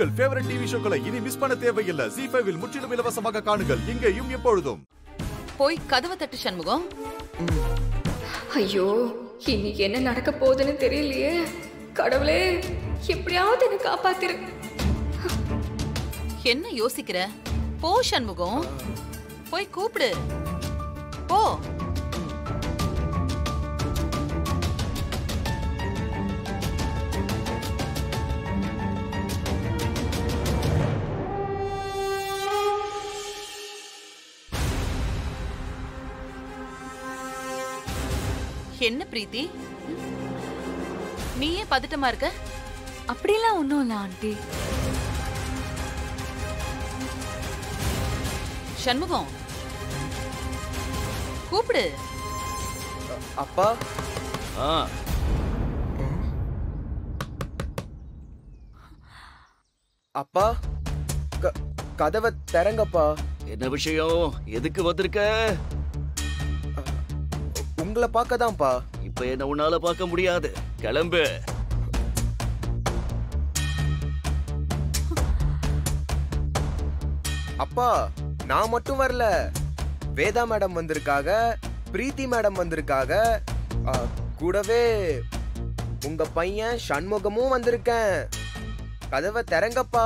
உங்கள் favourite TV ஷோக்களை இனி miss பண்ண தேவையில்லை ஜி ஃபைவில் முற்றிலும் இலவசமாக காணுங்கள் இங்கேயும் எப்பொழுதும் போய் கதவை தட்டு சண்முகம் ஐயோ இனி என்ன நடக்க போகுதுன்னு தெரியலையே கடவுளே எப்படியாவது என்ன காப்பாத்திரு என்ன யோசிக்கிற போ சண்முகம் போய் கூப்பிடு போ என்ன பிரீத்தி நீயே பதட்டமா இருக்க அப்படிலாம் ஒன்றும் இல்லை ஆண்டி சண்முகம் கூப்பிடு அப்பா ஆ அப்பா க- கதவை திறங்கப்பா என்ன விஷயம் எதுக்கு வந்திருக்க உங்களை பார்க்க தான்ப்பா இப்ப என்ன உன்னால பார்க்க முடியாது கிளம்பு அப்பா நான் மட்டும் வரல வேதா மேடம் வந்திருக்காக பிரீத்தி மேடம் வந்திருக்காக ஆ, கூடவே உங்க பையன் சண்முகமும் வந்திருக்கேன் கதவை திறங்கப்பா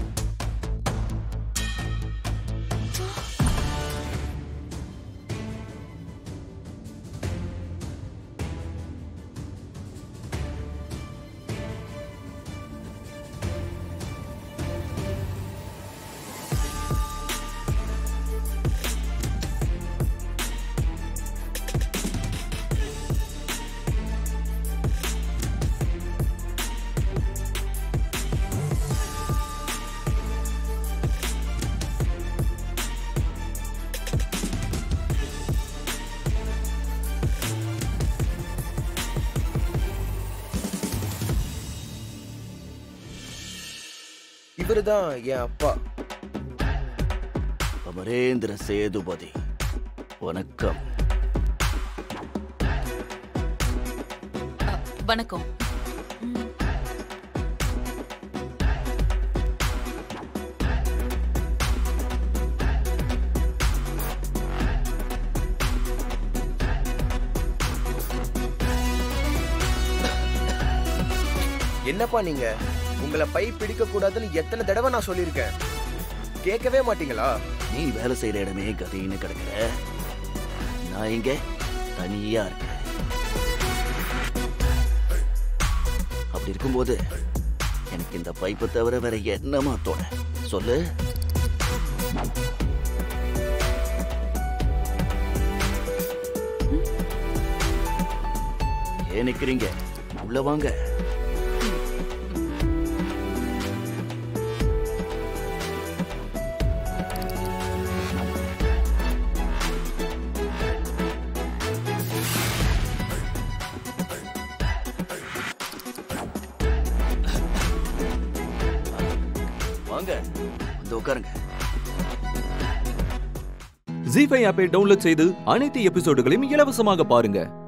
இவருதான் என் அப்பா அமரேந்திர சேதுபதி வணக்கம் அ, வணக்கம் என்னப்பா நீங்க உங்களை பை பிடிக்க கூடாதுன்னு எத்தனை தடவை நான் சொல்லியிருக்கேன் கேட்கவே மாட்டீங்களா நீ வேலை செய்யற இடமே கதைன்னு கிடக்குற நான் இங்க தனியா இருக்கேன் அப்படி இருக்கும்போது எனக்கு இந்த பைப்பை தவிர வேற என்னமா தோண சொல்லு ஏன் நிக்கிறீங்க உள்ள வாங்க வாங்க வந்து உட்காருங்க ஜி ஃபைவ் ஆப்பை டவுன்லோட் செய்து அனைத்து எபிசோடுகளையும் இலவசமாக பாருங்க